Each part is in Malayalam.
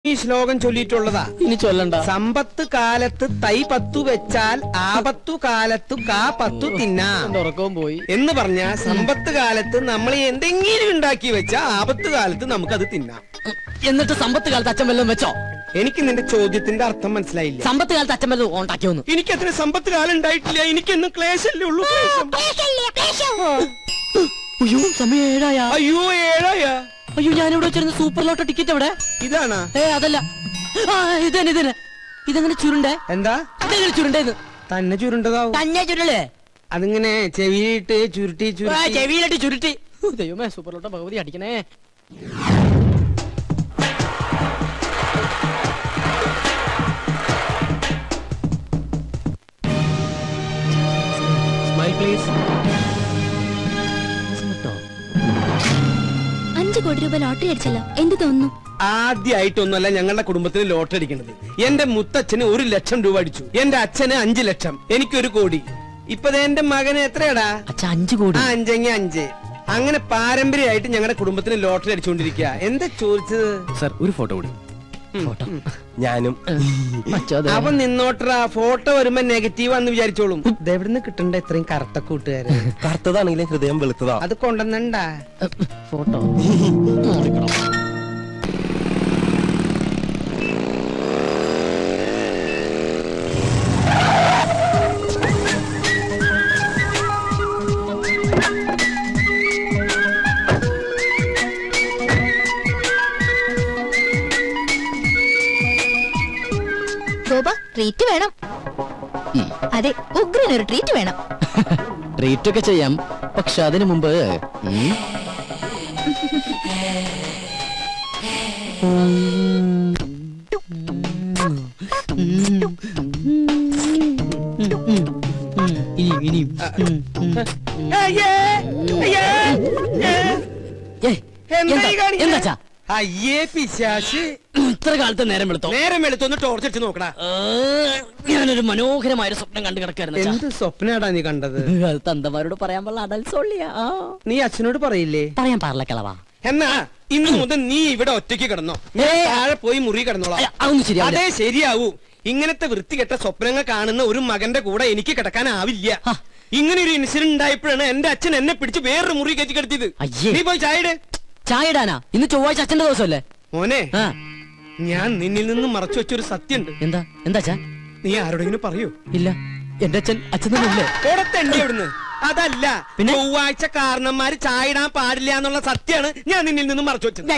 ഈ ശ്ലോകം ചൊല്ലിയിട്ടുള്ളതാ ഇനി ചൊല്ലണ്ട സമ്പത്ത് കാലത്ത് തൈ പത്തു വെച്ചാൽ ആപത്തു കാലത്തു കാ പത്തു തിന്നാം എന്റെ ഉറക്കവും പോയി എന്ന് പറഞ്ഞ സമ്പത്ത് കാലത്ത് നമ്മൾ എന്തെങ്കിലും ഉണ്ടാക്കി വെച്ചാ ആപത്ത് കാലത്ത് നമുക്കത് തിന്നാം എന്നിട്ട് സമ്പത്ത് കാലത്ത് അച്ഛൻ വല്ലതും വെച്ചോ എനിക്ക് നിന്റെ ചോദ്യത്തിന്റെ അർത്ഥം മനസ്സിലായില്ല സമ്പത്ത് കാലത്ത് അച്ഛൻ വല്ലതും ഉണ്ടാക്കിയോന്ന് എനിക്ക് അത്ര സമ്പത്ത് കാലം ഉണ്ടായിട്ടില്ല എനിക്കൊന്നും ക്ലേശല്ലേ ഉള്ളൂ ക്ലേശം. ആ. അയ്യോ സമയം ഏഴായ അയ്യോ ഏഴായ അയ്യോ ഞാനിവിടെ വെച്ചിരുന്ന സൂപ്പർ ലോട്ടോ ടിക്കറ്റ് എവിടെ ഇതാണാ ഏ അതല്ല ആ ഇതന്നെ ഇതന്നെ ഇതെങ്ങനെ ചുരുണ്ടേ എന്താ ഇതെങ്ങനെ ചുരുണ്ടേന്ന് തന്നെ ചുരുണ്ടതാവും തന്നെ ചുരുളേ അതിങ്ങനെ ചെവിയിട്ട് ചുരുട്ടി ആ, ചുരുട്ടി ചെവിയിലിട്ട് ചുരുട്ടി ഹു, ദൈവമേ സൂപ്പർ ലോട്ടോ ഭഗവതി അടിക്കണേ സ്മൈൽ പ്ലീസ് അഞ്ചു കോടി രൂപ ലോട്ടറി അടിച്ചല്ലോ എന്ത് തോന്നുന്നു ആദ്യമായിട്ടൊന്നുമല്ല ഞങ്ങളുടെ കുടുംബത്തിന് ലോട്ടറി അടിക്കുന്നത് എന്റെ മുത്തച്ഛന് ഒരു ലക്ഷം രൂപ അടിച്ചു എന്റെ അച്ഛന് അഞ്ചു ലക്ഷം എനിക്കൊരു കോടി ഇപ്പൊ ദേ എന്റെ മകന് എത്രയാടാ അച്ഛ അഞ്ചു കോടി ആ അഞ്ചെങ്ങ അഞ്ച് അങ്ങനെ പാരമ്പര്യമായിട്ട് ഞങ്ങളുടെ കുടുംബത്തിന് ലോട്ടറി അടിച്ചുകൊണ്ടിരിക്കുക എന്താ ചോദിച്ചത് സർ ഒരു ഫോട്ടോ കൂടി ഫോട്ടോ ഞാനും അച്ഛാ ദേ. അപ്പൊ നിന്നോട്ടറാ ഫോട്ടോ വരുമ്പോ നെഗറ്റീവ് ആന്ന് വിചാരിച്ചോളും ഇതെവിടുന്ന് കിട്ടണ്ട ഇത്രയും കറുത്ത കൂട്ടുകാര് കറുത്തതാണെങ്കിലും ഹൃദയം വെളുത്തതാ അത് കൊണ്ടുവന്നണ്ടാ ഫോട്ടോ നോക്കണം ഗോപ ട്രീറ്റ് വേണം അതെ ഉഗ്രനൊരു ട്രീറ്റ് വേണം ട്രീറ്റ് ഒക്കെ ചെയ്യാം പക്ഷെ അതിനു മുമ്പ് ഉം, ഇനി ഇനി ഉം, ഉം. അയ്യേ, അയ്യേ, ഏ, ഏയ്, എന്താ ഈ എന്താ കാണിക്കണേ? എന്താച്ചാ അയ്യേ പിശാശ് ഇത്ര കാലത്ത് നേരം വെളുത്തോ നേരം എടുത്തൊന്ന് ടോർച്ച് അടിച്ച് നോക്കടാ ഏ, ഞാനൊരു മനോഹരമായ ഒരു സ്വപ്നം കണ്ടു കിടക്കായിരുന്നു എന്ത് സ്വപ്നാടാ നീ കണ്ടത് അത് തന്തമാരോട് പറയാൻ പാടില്ല അടൽ സോളിയാ നീ അച്ഛനോട് പറയില്ലേ പറയാൻ പാടില്ല കിളവാ എന്നാ ഇന്ന് മുതൽ നീ ഇവിടെ ഒറ്റയ്ക്ക് കിടന്നോ ഞാൻ ഏയ്. താഴെ പോയി മുറി കിടന്നോളാം അയ്യ, അതൊന്നും ശരിയാവില്ല അതേ ശരിയാവൂ ഇങ്ങനത്തെ വൃത്തികെട്ട സ്വപ്നങ്ങൾ കാണുന്ന ഒരു മകന്റെ കൂടെ എനിക്ക് കിടക്കാനാവില്ല ഹ. ഇങ്ങനെ ഒരു ഇൻസിഡന്റ് ഉണ്ടായപ്പോഴാണ് എന്റെ അച്ഛൻ എന്നെ പിടിച്ച് വേറൊരു മുറി കയറ്റി കിടത്തിയത് അയ്യേ. നീ പോയി ചായയുടെ ചായ ഇടാനാ ഇന്ന് ചൊവ്വാഴ്ച അച്ഛന്റെ ദിവസമല്ലേ മോനെ ആ ഞാൻ നിന്നിൽ നിന്ന് മറച്ചു വെച്ചൊരു സത്യമുണ്ട് എന്താ എന്താ അച്ഛാ നീ ആരോടെങ്കിലും പറയൂ ഇല്ല എന്റെ അച്ഛൻ അച്ഛൻ തന്നെ ഇല്ലേ ഓടത്തണ്ടി അവിടുന്ന് അതല്ല പിന്നെ? ചൊവ്വാഴ്ച കാരണന്മാര് ചായ ഇടാൻ പാടില്ല എന്നുള്ള സത്യമാണ് ഞാൻ നിന്നിൽ നിന്നും മറച്ചു വെച്ചത്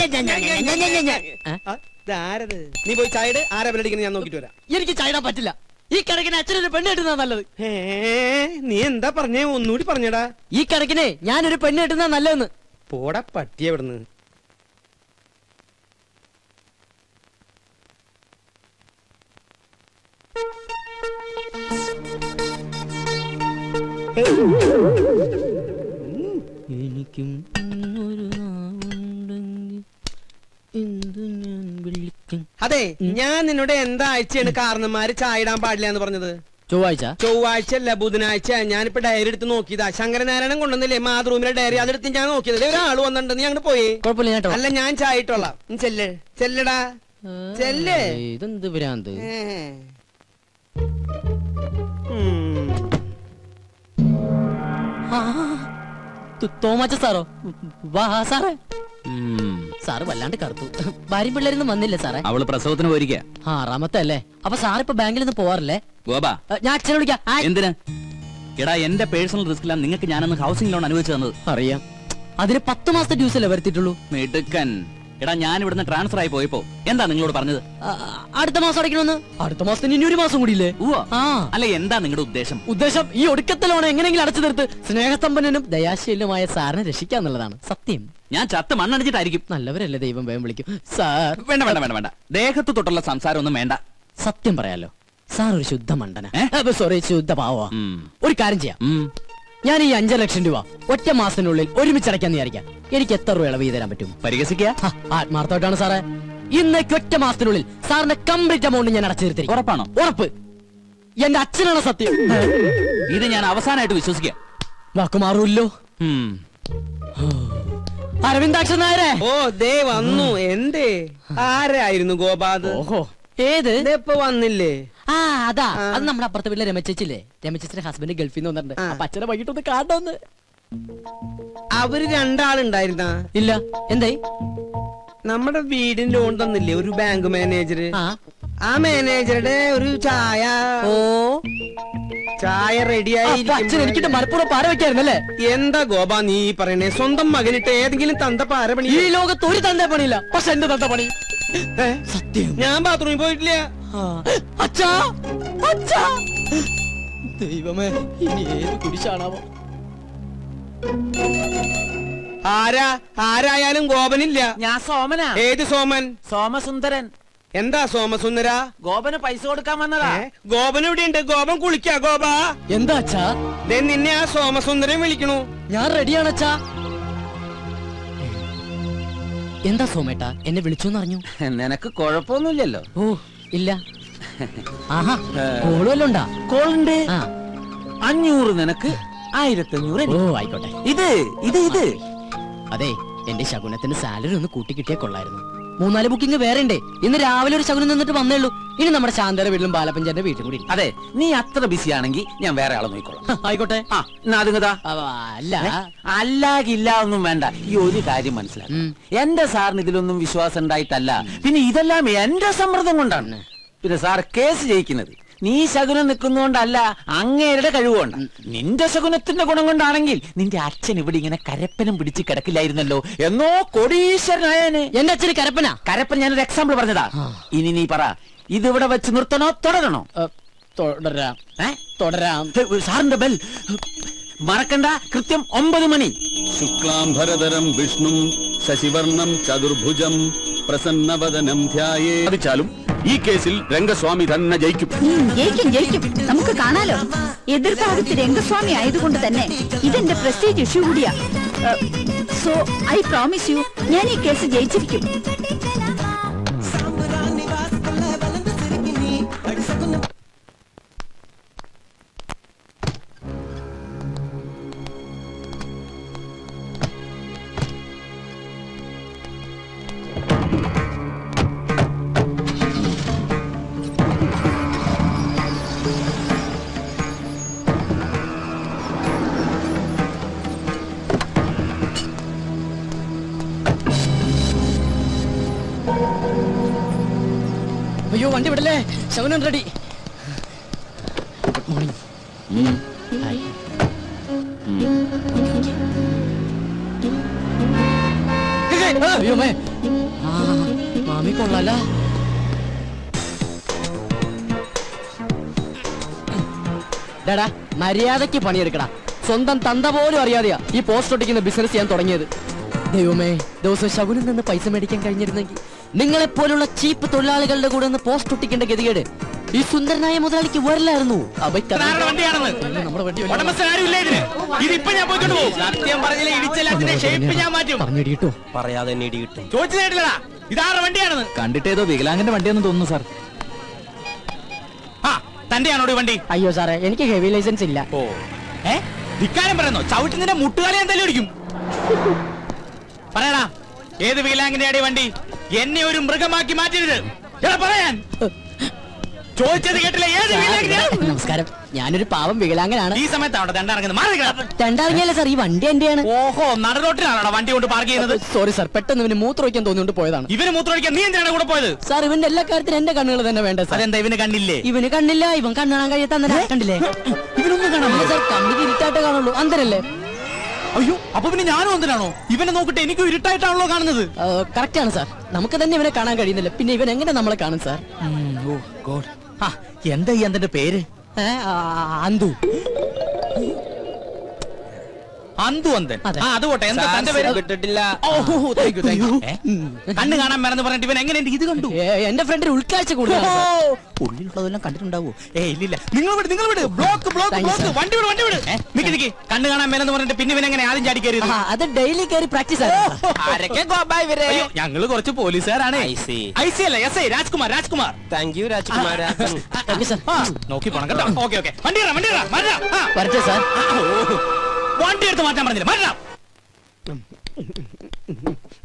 ഏ? ആ, ഇതാരത് നീ പോയി ചായയുടെ ആരാ ബലടിക്കുന്നത് ഞാൻ നോക്കിട്ട് വരാം എനിക്ക് ചായ ഇടാൻ പറ്റില്ല ഈ കണക്കിന് അച്ഛനൊരു പെണ്ണ് കിട്ടുന്നതാ നല്ലത് ഏ നീ എന്താ പറഞ്ഞേ ഒന്നുകൂടി പറഞ്ഞടാ ഈ കണക്കിനെ ഞാനൊരു പെണ്ണ് കിട്ടുന്നതാ നല്ലതെന്ന് പോടാ പട്ടിയ ഇവിടുന്ന് എനിക്കും ഒരു നാവുണ്ടെങ്കിൽ എന്തു ഞാൻ വിളിക്കും അതെ ഞാൻ നിന്നോട് എന്താ ആഴ്ചയാണ് കാരണന്മാര് ചായ ഇടാൻ പാടില്ല എന്ന് പറഞ്ഞത് ചൊവ്വാഴ്ച ചൊവ്വാഴ്ച അല്ല ബുധനാഴ്ച ഞാനിപ്പോ ഡയറി എടുത്ത് നോക്കിയതാ ശങ്കരനാരായണൻ കൊണ്ടുവന്നില്ലേ മാതൃഭൂമിയിലെ ഡയറി അതെടുത്ത് ഞാൻ നോക്കിയത് ദേ ഒരാൾ വന്നിട്ടുണ്ട് നീ അങ്ങോട്ട് പോയി കുഴപ്പമില്ല ഞാൻ ഇട്ടോളാം. അല്ല ഞാൻ ചായ ഇട്ടോളാം നീ ചെല്ല് ചെല്ലടാ ചെല്ല് ഏയ്, ഇതെന്ത് ഭ്രാന്ത് ഏ. ഉം. ആ, തു- തോമാച്ച സാറോ വാ സാറേ സാറ് വല്ലാണ്ട് കറുത്തു ഭാര്യയും പിള്ളേരൊന്നും വന്നില്ലേ സാറേ അവള് പ്രസവത്തിന് പോയിരിക്കുക ആറാമത്തെ അല്ലേ അപ്പൊ സാറിപ്പോ ബാങ്കിൽ നിന്ന് പോവാറില്ലേ ഗോപ ഏ, ഞാൻ അച്ഛനെ വിളിക്കാം ആ, എന്തിന് എടാ എന്റെ പേഴ്സണൽ റിസ്കിലാണ് നിങ്ങൾക്ക് ഞാനന്ന് ഹൗസിംഗ് ലോൺ അനുവദിച്ചു തന്നത് അറിയാം അതിന് പത്ത് മാസത്തെ ഡ്യൂസ് അല്ലേ വരുത്തിയിട്ടുള്ളൂ മിടുക്കൻ എടാ ഞാൻ ഇവിടുന്ന് ട്രാൻസ്ഫർ ആയി പോയപ്പോ എന്താ നിങ്ങളോട് പറഞ്ഞത് ആ, അടുത്ത മാസം അടയ്ക്കണമെന്ന് അടുത്ത മാസത്തിന് ഇനി ഒരു മാസം കൂടിയില്ലേ ഉവ്വ. ആ അല്ല എന്താ നിങ്ങളുടെ ഉദ്ദേശം ഉദ്ദേശം ഈ ഒടുക്കത്തെ ലോൺ എങ്ങനെയെങ്കിലും അടച്ചു തീർത്ത് സ്നേഹസമ്പന്നനും ദയാശീലമായ സാറിനെ രക്ഷിക്കാന്നുള്ളതാണ് സത്യം ഞാൻ ചത്ത് മണ്ണടിച്ചിട്ടായിരിക്കും നല്ലവരല്ലേ ദൈവം വേഗം വിളിക്കും സാർ വേണ്ട വേണ്ട വേണ്ട വേണ്ട ദേഹത്ത് തൊട്ടുള്ള സംസാരം ഒന്നും വേണ്ട സത്യം പറയാലോ സാർ ഒരു ശുദ്ധ മണ്ടന ഏ? സോറി ശുദ്ധ പാവ ഉം. ഒരു കാര്യം ചെയ്യാം ഉം. ഞാൻ ഈ അഞ്ചര ലക്ഷം രൂപ ഒറ്റ മാസത്തിനുള്ളിൽ ഒരുമിച്ച് അടയ്ക്കാന്ന് വിചാരിക്കാം എനിക്ക് എത്ര രൂപ ഇളവ് ചെയ്ത് തരാൻ പറ്റും പരിഹസിക്കുക ഹ, ആത്മാർത്ഥമായിട്ടാണ് സാറേ ഇന്നേക്ക് ഒറ്റ മാസത്തിനുള്ളിൽ സാറിന്റെ കംപ്ലീറ്റ് എമൗണ്ട് ഞാൻ അടച്ചു തീർത്തിരിക്കും ഉറപ്പാണോ ഉറപ്പ് എന്റെ അച്ഛനാണ് സത്യം ഇത് ഞാൻ അവസാനമായിട്ട് വിശ്വസിക്കാം വാക്ക് മാറൂല്ലോ ഉം. അരവിന്ദാക്ഷൻ നായരെ ഓ ദേ വന്നു എന്തേ ആരായിരുന്നു ഗോപാത് ഓഹോ ഏത് ഇപ്പൊ വന്നില്ലേ ആ അതാ ആ. അത് നമ്മുടെ അപ്പുറത്തെ വീട്ടിലെ രമച്ചേച്ചില്ലേ രമച്ചേച്ചിന്റെ ഹസ്ബൻഡ് ഗൾഫിൽ നിന്ന് വന്നിട്ടുണ്ട് ആ. അപ്പൊ അച്ഛനെ വൈകിട്ടൊന്ന് കാണണമെന്ന് അവര് രണ്ടാളുണ്ടായിരുന്ന ഇല്ല എന്തായി നമ്മുടെ വീടിന് ലോൺ തന്നില്ലേ ഒരു ബാങ്ക് മാനേജർ ആ ആ മാനേജറുടെ ഒരു ചായ ഓ ചായ അപ്പൊ അച്ഛൻ റെഡിയായി എനിക്കിട്ട് മലപ്പുറം പാര വെക്കായിരുന്നല്ലേ എന്താ ഗോപ നീ പറയണേ സ്വന്തം മകനിട്ട് ഏതെങ്കിലും തന്ത പാര പണി ഈ ലോകത്ത് ഒരു തന്ത പണിയില്ല പക്ഷെ എന്റെ തന്ത പണി ഏ? സത്യം ഞാൻ ബാത്റൂമിൽ പോയിട്ടില്ല അച്ഛാ അച്ഛാ ദൈവമേ ഇനി ഏത് കുരിശാണാവോ ആരാ ആരായാലും ഗോപനില്ല ഞാൻ സോമനാ ഏത് സോമൻ സോമസുന്ദരൻ എന്താ സോമസുന്ദര ഗോപന് പൈസ കൊടുക്കാൻ വന്നതാ ഏ? ഗോപൻ ഇവിടെയുണ്ട് ഗോപൻ കുളിക്കാ ഗോപ എന്താ അച്ഛാ ദേ നിന്നെ ആ സോമസുന്ദരൻ വിളിക്കണു ഞാൻ റെഡിയാണ് അച്ഛാ എന്താ സോമേട്ട എന്നെ വിളിച്ചോന്ന് അറിഞ്ഞു നിനക്ക് കുഴപ്പമൊന്നുമില്ലല്ലോ ഓ ഇല്ല ആഹാ കോള് വല്ലോം ഉണ്ടാ കോളുണ്ട് ആ അഞ്ഞൂറ് നിനക്ക് ആയിരത്തി അഞ്ഞൂറ് ഓ ആയിക്കോട്ടെ ഇത് ഇത് ഇത് അതെ എന്റെ ശകുനത്തിന് സാലറി ഒന്ന് കൂട്ടി കിട്ടിയാ കൊള്ളായിരുന്നു മൂന്നാല് ബുക്കിംഗ് വേറെ ഉണ്ട് ഇന്ന് രാവിലെ ഒരു ശകുനം നിന്നിട്ട് വന്നേ ഉള്ളൂ ഇനി നമ്മുടെ ശാന്തര വീട്ടിലും ബാലപ്പഞ്ചാന്റെ വീട്ടിലും കൂടി ഇരിക്കാം. അതെ നീ അത്ര ബിസി ആണെങ്കിൽ ഞാൻ വേറെ ആളെ നോക്കിക്കോളാം ഹ, ആയിക്കോട്ടെ ആ എന്നാ അതുങ്ങതാ അവ, അല്ല അല്ലാകില്ല ഒന്നും വേണ്ട ഈ ഒരു കാര്യം മനസ്സിലാക്കി ഉം. എന്റെ സാറിന് ഇതിലൊന്നും വിശ്വാസം ഉണ്ടായിട്ടല്ല പിന്നെ ഇതെല്ലാം എന്റെ സമ്മർദ്ദം കൊണ്ടാണ് പിന്നെ സാർ കേസ് ജയിക്കുന്നത് നീ ശകുനം നിൽക്കുന്നോണ്ടല്ല അങ്ങേരുടെ കഴിവുകൊണ്ട് നിന്റെ ശകുനത്തിന്റെ ഗുണം കൊണ്ടാണെങ്കിൽ നിന്റെ അച്ഛൻ ഇവിടെ ഇങ്ങനെ കരപ്പനം പിടിച്ച് കിടക്കില്ലായിരുന്നല്ലോ എന്നോ കൊടീശ്വരനായനെ എന്റെ അച്ഛന് കരപ്പന കരപ്പൻ ഞാനൊരു എക്സാമ്പിൾ പറഞ്ഞതാ ഇനി നീ പറ ഇതിവിടെ വെച്ച് നിർത്തണോ തുടരണോ തുടരാം ഏ തുടരാം ഹേ, സാറിന്റെ ബെൽ മറക്കണ്ട കൃത്യം ഒമ്പത് മണി ശുക്ലാംബരധരം വിഷ്ണും ശശിവർണം ചതുർഭുജം പ്രസന്നവദനം ധ്യായേ സാധിച്ചാലും ഈ കേസിൽ രംഗസ്വാമി തന്നെ ജയിക്കും ഉം, ജയിക്കും ജയിക്കും നമുക്ക് കാണാലോ എതിർഭാഗത്ത് രംഗസ്വാമി ആയതുകൊണ്ട് തന്നെ ഇതെന്റെ പ്രസ്റ്റേജ് ഇഷ്യൂ കൂടിയാ സോ ഐ പ്രോമിസ് യു ഞാൻ ഈ കേസ് ജയിച്ചിരിക്കും അയ്യോ വണ്ടി വിടല്ലേ ശകുനൻ റെഡി ഗുഡ് മോർണിംഗ് ഹായ് അയ്യോ മേ ആ മാമി കൊള്ളാല ഡാടാ മര്യാദയ്ക്ക് പണിയെടുക്കടാ സ്വന്തം തന്ത പോലും അറിയാതെയാ ഈ പോസ്റ്റ് ഒട്ടിക്കുന്ന ബിസിനസ് ഞാൻ തുടങ്ങിയത് ദൈവമേ ദിവസം ശകുനിൽ നിന്ന് പൈസ മേടിക്കാൻ കഴിഞ്ഞിരുന്നെങ്കിൽ നിങ്ങളെ പോലുള്ള ചീപ്പ് തൊഴിലാളികളുടെ കൂടെ ഒന്ന് പോസ്റ്റ് ഒട്ടിക്കേണ്ട ഗതികേട് ഈ സുന്ദരനായ മുതലാളിക്ക് വരില്ലായിരുന്നു അവയ്ക്ക് ആരുടെ വണ്ടിയാണെന്ന്? നമ്മുടെ വണ്ടി വണ്ടി- ഉടമസ്ഥൻ ആരും ഇല്ല ഇതിന് ഇതിപ്പോ ഞാൻ പോയിക്കൊണ്ട് പോകും സത്യം പറഞ്ഞില്ല ഇടിച്ചെല്ലാത്തിന്റെ ഷേപ്പ് ഞാൻ മാറ്റും പറഞ്ഞിടിട്ടോ പറയാതെ തന്നെ ഇടി കിട്ടും ചോദിച്ചു നേടില്ലടാ ഇതാരുടെ വണ്ടിയാണെന്ന് കണ്ടിട്ടേതോ വികലാംഗന്റെ വണ്ടിയാണെന്ന് തോന്നുന്നു സാർ ആ തന്റെയാണോ ഈ വണ്ടി അയ്യോ സാറേ എനിക്ക് ഹെവി ലൈസൻസ് ഇല്ല ഓ ഏ ധിക്കാരം പറയുന്നോ ചവിട്ടി നിന്റെ മുട്ടുകാലി എന്തായാലും അടിക്കും പറയടാ ഏത് വീലാങ്ങിന്റെ അടി വണ്ടി എന്നെ ഒരു മൃഗമാക്കി മാറ്റരുത് എടാ പറയാൻ ചോദിച്ചത് കേട്ടില്ല ഏത് വീലാങ്ങിന്റെ നമസ്കാരം ഞാനൊരു പാവം വികലാംഗനാണ് ഈ സമയത്താണ് ദണ്ടാറങ്ങുന്നത് മാറി നിൽക്കണം. രണ്ടറിഞ്ഞല്ലേ സാർ ഈ വണ്ടി എന്റെയാണ് ഓഹോ നടറോട്ടിലാണോ വണ്ടി കൊണ്ട് പാർക്ക് ചെയ്യുന്നത് സോറി സാർ പെട്ടെന്ന് ഇവന് മൂത്രമൊഴിക്കാൻ തോന്നിയോണ്ട് പോയതാണ് ഇവന് മൂത്രമൊഴിക്കാൻ നീ എന്തിനാണ് കൂടെ പോയത് സാർ ഇവന്റെ എല്ലാ കാര്യത്തിനും എന്റെ കണ്ണുകൾ തന്നെ വേണ്ട സാർ അതെന്താ ഇവന് കണ്ടില്ലേ ഇവന് കണ്ണില്ല ഇവൻ കണ്ണാൻ കഴിയാത്ത കണ്ടില്ലേ ഇവനൊന്നും കാണാൻ സാർ കണ്ണിന് ഇരുട്ടായിട്ടേ കാണുള്ളൂ അന്തരല്ലേ അയ്യോ അപ്പൊ പിന്നെ ഞാനും എന്തിനാണോ ഇവനെ നോക്കിട്ട് എനിക്ക് ഇരുട്ടായിട്ടാണല്ലോ കാണുന്നത് കറക്റ്റ് ആണ് സാർ നമുക്ക് തന്നെ ഇവനെ കാണാൻ കഴിയുന്നില്ല പിന്നെ ഇവൻ എങ്ങനെ നമ്മളെ കാണും സാർ ഓ ഗോഡ് ആ എന്താ ഈ അന്തന്റെ പേര് ഏ, ആ, അന്തു അന്തു അന്തൻ അതെ. ആ അത് പോട്ടെ എന്താ തന്റെ പേര് വിട്ടിട്ടില്ല ഓഹോ താങ്ക് യു താങ്ക് യു കണ്ണ് കാണാൻ മറന്ന് പറഞ്ഞിട്ട് ഇവൻ എങ്ങനെ ഇത് കണ്ടു എന്റെ ഫ്രണ്ടിന് ഉൾക്കാഴ്ച കൂടുതലാണ് സാർ. ഉള്ളിലുള്ളതെല്ലാം കണ്ടിട്ടുണ്ടാവോ ഏ ഇല്ലില്ല നിങ്ങൾ വിട് നിങ്ങൾ വിട് block block Thank you, block sir. വണ്ടി വിട് വണ്ടി വിട് നിക്ക് നിക്ക് കണ്ണ് കാണാൻ മേലെന്ന് പറഞ്ഞിട്ട് പിന്നെ ഇവൻ എങ്ങനെ ആദ്യം ചാടി കയറിയത് ആ, അത് ഡെയിലി കയറി പ്രാക്ടീസ് ആണ് ആരൊക്കെ അയ്യോ ഞങ്ങള് കുറച്ച് പോലീസുകാരാണ് ഐ സി അല്ല S I Rajkumar Rajkumar thank you രാജ്കുമാര Thank you, sir. ആ, നോക്കി പോണം കേട്ടോ ഓക്കെ ഓക്കെ വണ്ടി ഇടാം വണ്ടി ഇടാം മാറ്റാം ആ. വരട്ടെ സാർ ആ, ഓ. വണ്ടി എടുത്ത് മാറ്റാൻ പറഞ്ഞില്ല മാറ്റാം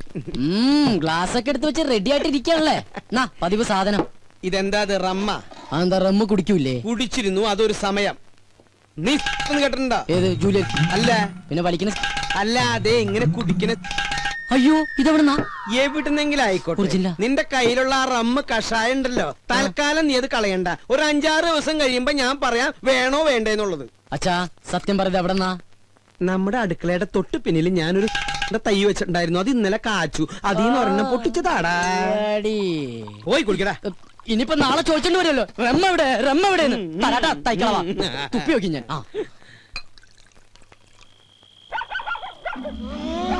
ഗ്ലാസ് ഒക്കെ എടുത്ത് വെച്ച് റെഡി ആയിട്ട് ഇരിക്കാണല്ലേ നാ പതിവ് സാധനം ഇതെന്താ ഇത് റമ്മ അതെന്താ റമ്മ് കുടിക്കൂലേ കുടിച്ചിരുന്നു അതൊരു സമയം നീ എന്ന് കേട്ടിട്ടുണ്ടോ ഏത് ജൂലിയൻ അല്ല പിന്നെ വലിക്കുന്ന അല്ല അതെ ഇങ്ങനെ കുടിക്കുന്ന അയ്യോ ഇതെവിടുന്നാ എവിടുന്നെങ്കിലും ആയിക്കോട്ടെ കുടിച്ചില്ല. നിന്റെ കയ്യിലുള്ള ആ റമ്മ് കഷായം ഉണ്ടല്ലോ തൽക്കാലം നീ അത് കളയണ്ട ഒരു അഞ്ചാറ് ദിവസം കഴിയുമ്പോ ഞാൻ പറയാം വേണോ വേണ്ടേന്നുള്ളത് അച്ഛാ സത്യം പറയുന്നത് എവിടെന്നാ നമ്മുടെ അടുക്കളയുടെ തൊട്ട് പിന്നിൽ ഞാനൊരു തൈ വെച്ചിട്ടുണ്ടായിരുന്നു അത് ഇന്നലെ കാച്ചു അതിന്ന് ഒരെണ്ണം പൊട്ടിച്ചതാടാ എടി. പോയി കുടിക്കടാ ഇനിയിപ്പോ നാളെ ചോദിച്ചോണ്ട് വരുമല്ലോ റമ്മ എവിടെ റമ്മ എവിടെ തരാട്ടാ തൈക്കളവാ തുപ്പി നോക്കി ഞാൻ ആ